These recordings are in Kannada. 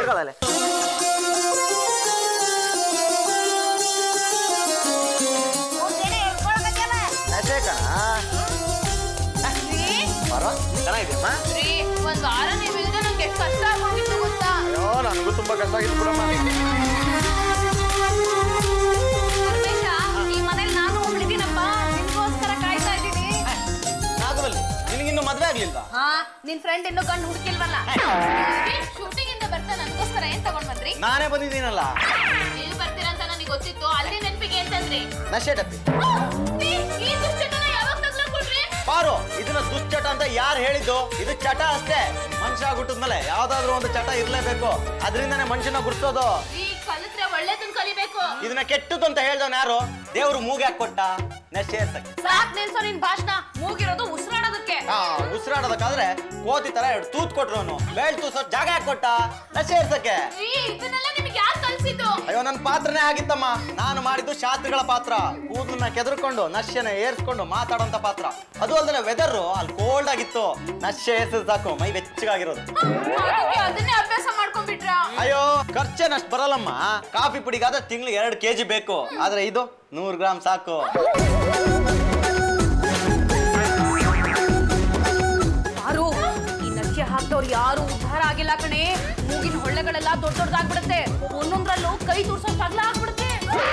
ತಗೊಳ್ಳಲೆ ನಶೆ ಕಣ ಬರೋ ಚೆನ್ನಾಗಿದೆಯಮ್ಮ ರೀ ಒಂದ್ ವಾರ ನೀವ್ ಇದ್ರೆ ನಂಗೆ ಎಷ್ಟು ಕಷ್ಟ ಆಗೋಗಿತ್ತು ಗೊತ್ತಾ ಅಯ್ಯೋ ನನಗೂ ತುಂಬಾ ಕಷ್ಟ ಆಗಿತ್ತು ಬಿಡಮ್ಮ ಪರಮೇಶ ಈ ಮನೇಲಿ ನಾನು ಒಬ್ಳಿದ್ದೀನಪ್ಪ ನಿನ್ಗೋಸ್ಕರ ಕಾಯ್ತಾ ಇದ್ದೀನಿ ನಾಗವಲ್ಲಿ ನಿನಗಿನ್ನು ಮದ್ವೆ ಆಗ್ಲಿಲ್ವಾ ಹಾ ನಿನ್ ಫ್ರೆಂಡ್ ಇನ್ನೂ ಕಣ್ಣು ಹುಡುಕಿಲ್ವಲ್ಲ ಶೂಟಿಂಗ್ ಇಂದ ಬರ್ತಾ ನನಗೋಸ್ಕರ ಏನ್ ತಗೊಂಡ್ ಬಂದ್ರಿ ನಾನೇ ಬಂದಿದ್ದೀನಲ್ಲ ನೀವು ಬರ್ತೀರಂತ ನನಗೆ ಗೊತ್ತಿತ್ತು ಅಲ್ಲಿ ನೆನಪಿಗೆ ಅಂತಂದ್ರಿ ನಶೆ ಡಬ್ಬಿ ಈ ದುಶ್ಚಟನ ಯಾವಾಗ ತಗ್ಲಾಕೊಟ್ರಿ ಪಾರು ಇದನ್ನ ದುಶ್ಚಟ ಅಂತ ಯಾರು ಹೇಳಿದ್ದು ಇದು ಚಟ ಅಷ್ಟೇ ಮನುಷ್ಯ ಹುಟ್ಟಿದ್ಮೇಲೆ ಯಾವ್ದಾದ್ರು ಒಂದು ಚಟ ಇರ್ಲೇಬೇಕು ಅದರಿಂದನೇ ಮನುಷ್ಯನ ಗುರ್ಸೋದು ಈ ಕಲಿತ್ರೆ ಒಳ್ಳೇದನ್ ಕಲಿಬೇಕು ಇದನ್ನ ಕೆಟ್ಟದ್ದು ಅಂತ ಹೇಳ್ದವನ್ ಯಾರು ದೇವ್ರು ಮೂಗ್ ಯಾಕೆ ಕೊಟ್ಟ ನಶೆ ಇರ್ತಕ್ಕೆ ಸಾಕ್ ನಿಲ್ಸೋ ನಿನ್ ಭಾಷಣ ಮೂಗಿರೋದು ಉಸಿರಾಡೋದಕ್ಕೆ ಆ ಉಸಿರಾಡೋದಕ್ಕಾದ್ರೆ ಕೋತಿ ತರ ಎರಡು ತೂತ್ ಕೊಟ್ರು ಅವನು ಬೇಳ್ ತೂಸೋ ಜಾಗ ಯಾಕೆ ಕೊಟ್ಟ ನಶೆ ಇರ್ತಕ್ಕೆ ಈ ಇದನ್ನೆಲ್ಲ ನಿಮ್ಗೆ ಯಾರು ಕಲ್ಸಿದ್ದು ಅಯ್ಯೋ ನನ್ನ ಪಾತ್ರನೇ ಆಗಿತ್ತಮ್ಮ ನಾನು ಮಾಡಿದ್ದು ಶಾಸ್ತ್ರಿಗಳ ಪಾತ್ರ ಕೂದಲನ್ನ ಕೆದರ್ಕೊಂಡು ನಶ್ಯನ ಏರ್ಸ್ಕೊಂಡು ಮಾತಾಡೋಂತ ಪಾತ್ರ ಅದು ಅಲ್ದಲೆ ವೆದರ್ ಅಲ್ಲಿ ಕೋಲ್ಡ್ ಆಗಿತ್ತು ನಶ್ಯ ಏರ್ಸಿದ್ ಸಾಕು ಮೈ ಬೆಚ್ಚಗಾಗಿರೋದು ಅದಕ್ಕೆ ಅದನ್ನೇ ಅಭ್ಯಾಸ ಮಾಡ್ಕೊಂಡ್ಬಿಟ್ರ ಅಯ್ಯೋ ಖರ್ಚೇನಷ್ಟು ಬರಲ್ಲಮ್ಮ ಕಾಫಿ ಪುಡಿಗಾದ್ರೆ ತಿಂಗ್ಳಿಗೆ ಎರಡು ಕೆಜಿ ಬೇಕು ಆದ್ರೆ ಇದು ನೂರು ಗ್ರಾಮ್ ಸಾಕು ಯಾರು ಈ ನಶ್ಯ ಹಾಕ್ದವ್ರು ಯಾರು ಉದ್ಧಾರ ಆಗಿಲ್ಲ ಕಣೆ ಮೂಗಿನ ಹೊಳ್ಳೆಗಳೆಲ್ಲ ದೊಡ್ಡ ದೊಡ್ಡದಾಗ್ಬಿಡುತ್ತೆ ಒಂದೊಂದ್ರಲ್ಲೂ ಕೈ ತೋರ್ಸೋಕ್ ಅಗಲ ಆಗ್ಬಿಡುತ್ತೆ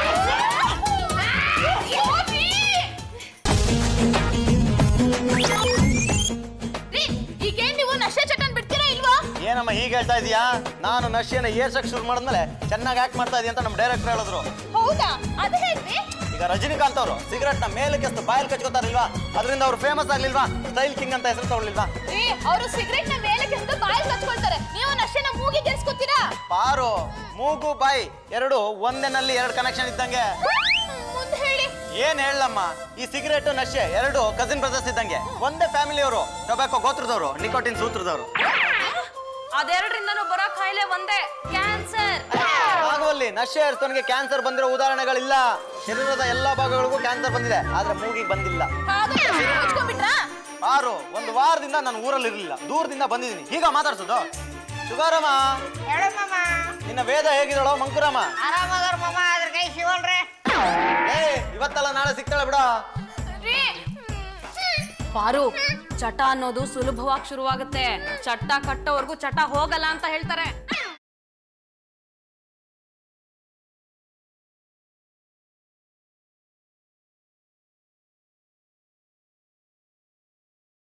ಈಗೇನ್ ನೀವು ನಶೆ ಚಟನ್ ಬಿಡ್ತೀರಾ ಇಲ್ವಾ ಏನಮ್ಮ ಹೀಗೆ ಹೇಳ್ತಾ ಇದೀಯಾ ನಾನು ನಶ್ಯನ ಏರ್ಸಕ್ ಶುರು ಮಾಡಿದ್ಮೇಲೆ ಚೆನ್ನಾಗಿ ಆಕ್ಟ್ ಮಾಡ್ತಾ ಇದೀಯ ಅಂತ ನಮ್ಮ ಡೈರೆಕ್ಟರ್ ಹೇಳಿದ್ರು ಹೌದಾ ಅದು ಹೇಳ್ರಿ ಈಗ ರಜನಿಕಾಂತ್ ಅವರು ಸಿಗರೆಟ್ ನ ಮೇಲೆ ಕೆಸ್ತು ಬಾಯಲ್ಲಿ ಕಚ್ಕೋತಾರಿಲ್ವಾ ಅದರಿಂದ ಅವ್ರು ಫೇಮಸ್ ಆಗ್ಲಿಲ್ವಾ ಸ್ಟೈಲ್ ಕಿಂಗ್ ಅಂತ ಹೆಸರು ತಗೊಳ್ಳಿಲ್ವಾ ಅವರು ಸಿಗರೆಟ್ ನ ಮೇಲೆ ಕೆಂದು ಬಾಯಿ ಕಚ್ಕೊಳ್ತಾರೆ ನೀವು ನಶೆನ ಮೂಗಿ ಕೆಲ್ಸ್ಕೊತೀರಾ ಪಾರು ಮೂಗು ಬಾಯಿ ಎರಡು ಒಂದೇನಲ್ಲಿ ಎರಡು ಕನೆಕ್ಷನ್ ಇದ್ದಂಗೆ ಮುಂದೆ ಹೇಳಿ ಏನ್ ಹೇಳಮ್ಮ ಈ ಸಿಗರೇಟ್ ನಶೆ ಎರಡು ಕಸಿನ್ ಬ್ರದರ್ಸ್ ಇದ್ದಂಗೆ ಒಂದೇ ಫ್ಯಾಮಿಲಿಯವರು ಟೊಬ್ಯಾಕೋ ಗೋತ್ರದವರು ನಿಕೋಟಿನ್ ಸೂತ್ರದವರು ಅದೆರಡರಿಂದನೂ ಬರೋ ಕಾಯಿಲೆ ಒಂದೇ ಕ್ಯಾನ್ಸರ್ ಆಗುವಲ್ಲಿ ನಶೆ ಇರ್ತವನಿಗೆ ಕ್ಯಾನ್ಸರ್ ಬಂದಿರೋ ಉದಾಹರಣೆಗಳಿಲ್ಲ ಶರೀರದ ಎಲ್ಲಾ ಭಾಗಗಳಿಗೂ ಕ್ಯಾನ್ಸರ್ ಬಂದಿದೆ ಆದ್ರೆ ಮೂಗಿಗೆ ಬಂದಿಲ್ಲ ಹಚ್ಕೊಂಡ್ಬಿಟ್ರಾ ಪಾರು ಒಂದು ವಾರದಿಂದ ನಾನು ಊರಲ್ಲಿ ಇರ್ಲಿಲ್ಲ ದೂರದಿಂದ ಬಂದಿದ್ದೀನಿ ಈಗ ಮಾತಾಡ್ಸೋದು ಶುಗಾರಮ್ಮ ನಿನ್ನ ವೇದ ಹೇಗಿದಳೋ ಮಂಕುರಮ್ಮ ಆರಾಮದಾರ ಮಾಮ ಅದ್ರ ಕೈ ಶಿವಲ್ರೆ ಏ ಇವತ್ತಲ್ಲ ನಾಳೆ ಸಿಗ್ತಾಳೆ ಬಿಡ ಪಾರು ಚಟ ಅನ್ನೋದು ಸುಲಭವಾಗಿ ಶುರುವಾಗುತ್ತೆ ಚಟ್ಟ ಕಟ್ಟೋವರೆಗೂ ಚಟ ಹೋಗಲ್ಲ ಅಂತ ಹೇಳ್ತಾರೆ